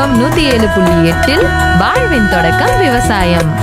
FM நூத்தி ஏழு புள்ளி எட்டில் வாழ்வின் தொடக்கம் விவசாயம்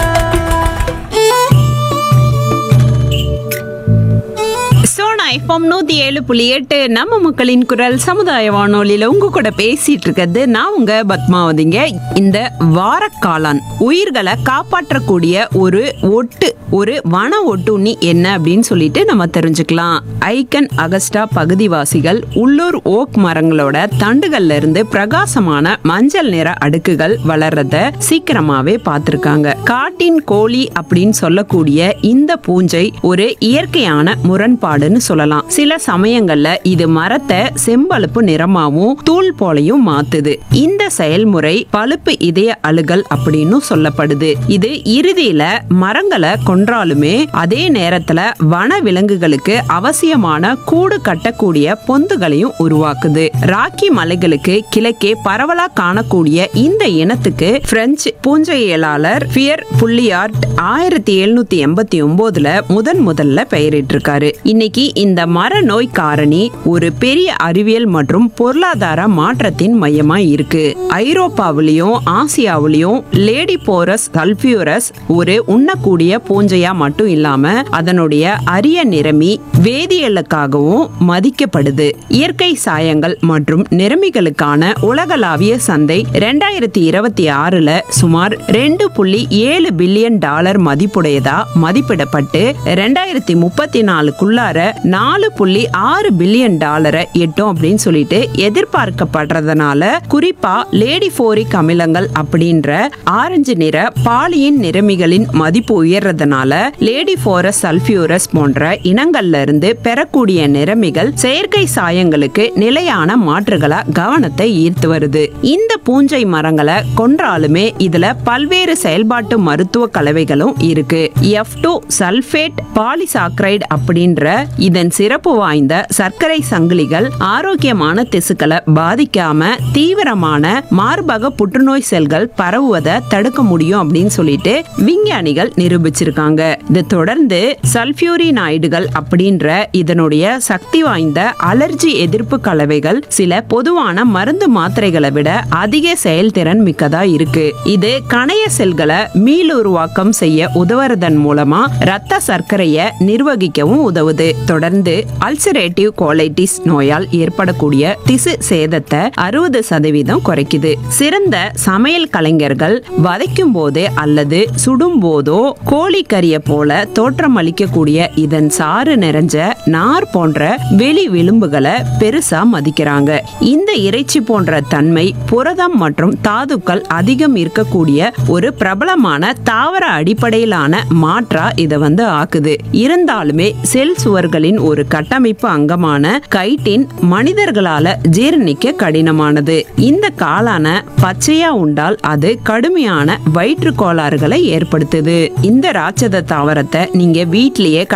சோனா எஃப்எம் நூத்தி ஏழு புள்ளி எட்டு நம்ம மக்களின் குரல் சமுதாய வானொலியில உங்க கூட பேசிட்டு இருக்கிறது நான் உங்க பத்மாவதிங்க இந்த வாரக்காளான் உயிர்களை காப்பாற்றக்கூடிய ஒரு ஒட்டு ஒரு வன ஒட்டுண்ணி என்ன அப்படின்னு சொல்லிட்டு நம்ம தெரிஞ்சுக்கலாம் ஐக்கன் அகஸ்டா பகுதிவாசிகள் உள்ளூர் ஓக் மரங்களோட தண்டுகள்ல இருந்து பிரகாசமான மஞ்சள் நிற அடுக்குகள் வளர்றத சீக்கிரமாவே பார்த்திருக்காங்க காட்டின் கோழி அப்படின்னு சொல்லக்கூடிய இந்த பூஞ்சை ஒரு இயற்கையான முரண்பாடுன்னு சொல்லலாம் சில சமயங்கள்ல இது மரத்தை செம்பழுப்பு நிறமாவும் தூள் போலையும் மாத்துது இந்த செயல்முறை பழுப்பு இதய அழுகல் அப்படின்னு சொல்லப்படுது இது இறுதியில மரங்களை கொன்றாலுமே அதே நேரத்துல வன விலங்குகளுக்கு அவசியமான கூடு கட்டக்கூடிய பொந்துகளையும் உருவாக்குது ராக்கி மலைகளுக்கு கிழக்கே பரவலா காணக்கூடிய இந்த இனத்துக்கு பிரெஞ்சு பூஞ்சையியலாளர் பியர் புள்ளியார்ட் ஆயிரத்தி எழுநூத்தி எண்பத்தி ஒன்பதுல முதன் முதல்ல பெயரிட்டிருக்காரு இன்னைக்கு இந்த மர நோய் காரணி ஒரு பெரிய அறிவியல் மற்றும் பொருளாதார மாற்றத்தின் மையமா இருக்கு ஐரோப்பாவிலையும் ஆசியாவிலையும் லேடி போரஸ் சல்பியூரஸ் ஒரு உண்ணக்கூடிய பூஞ்சையா மட்டும் இல்லாம அதனுடைய அரிய நிறமி வேதியியலுக்காகவும் மதிக்கப்படுது இயற்கை சாயங்கள் மற்றும் நிறமிகளுக்கான உலகளாவிய சந்தை ரெண்டாயிரத்தி இருபத்தி ஆறுல சுமார் ரெண்டு புள்ளி ஏழு பில்லியன் டாலர் மதிப்புடையதா மதிப்பிடப்பட்டு ரெண்டாயிரத்தி முப்பத்தி நாலுக்குள்ளார நாலு புள்ளி ஆறு பில்லியன் டாலரை எட்டும் அப்படின்னு சொல்லிட்டு எதிர்பார்க்கப்படுறதுனால குறிப்பா லேடி போரிக் அமிலங்கள் அப்படின்ற ஆரஞ்சு நிற பாலியின் நிறமிகளின் மதிப்பு உயர்றதுனால லேடி போரஸ் சல்பியூரஸ் போன்ற இனங்கள்ல இருந்து பெறக்கூடிய நிறமிகள் செயற்கை சாயங்களுக்கு நிலையான மாற்றுகளா கவனத்தை ஈர்த்து வருது இந்த பூஞ்சை மரங்களை கொன்றாலுமே இதுல பல்வேறு செயல்பாட்டு மருத்துவ கலவைகளும் இருக்கு எஃப் டூ சல்பேட் பாலிசாக்ரைடு அப்படின்ற இதன் சிறப்பு வாய்ந்த சர்க்கரை சங்கிலிகள் ஆரோக்கியமான திசுக்களை பாதிக்காம தீவிரமான மார்பக புற்றுநோய் செல்கள் பரவுவதை தடுக்க முடியும் அப்படின்னு சொல்லிட்டு விஞ்ஞானிகள் நிரூபிச்சிருக்காங்க இது தொடர்ந்து சல்பியூரினாய்டுகள் அப்படின்ற இதனுடைய சக்தி வாய்ந்த அலர்ஜி எதிர்ப்பு கலவைகள் சில பொதுவான மருந்து மாத்திரைகளை விட அதிக செயல்திறன் மிக்கதா இருக்கு இது கணைய செல்களை மீளுருவாக்கம் செய்ய உதவுறதன் மூலமா ரத்த சர்க்கரையை நிர்வகிக்கவும் உதவுது தொடர்ந்து அல்சரேட்டிவ் கோலைட்டிஸ் நோயால் ஏற்படக்கூடிய திசு சேதத்தை அறுபது சதவீதம் குறைக்குது சிறந்த சமையல் கலைஞர்கள் வதைக்கும் போதே அல்லது சுடும் போதோ கோழிக்கறியை போல தோற்றமளிக்கக்கூடிய இதன் சாறு நிறைஞ்ச நார் போன்ற வெளி விளிம்புகளை பெருசா மதிக்கிறாங்க இந்த இறைச்சி போன்ற தன்மை புரதம் மற்றும் தாதுக்கள் அதிகம் இருக்கக்கூடிய ஒரு பிரபலமான தாவர அடிப்படையிலான மாற்றா இதை வந்து ஆக்குது இருந்தாலுமே செல் சுவர்களின் ஒரு கட்டமைப்பு அங்கமான கைட்டின் மனிதர்களால ஜீரணிக்க கடினமானது இந்த காளான பச்சையா உண்டால் அது கடுமையான வயிற்று கோளாறுகளை ஏற்படுத்துது இந்த ராட்சத தாவரத்தை நீங்க வீட்டிலேயே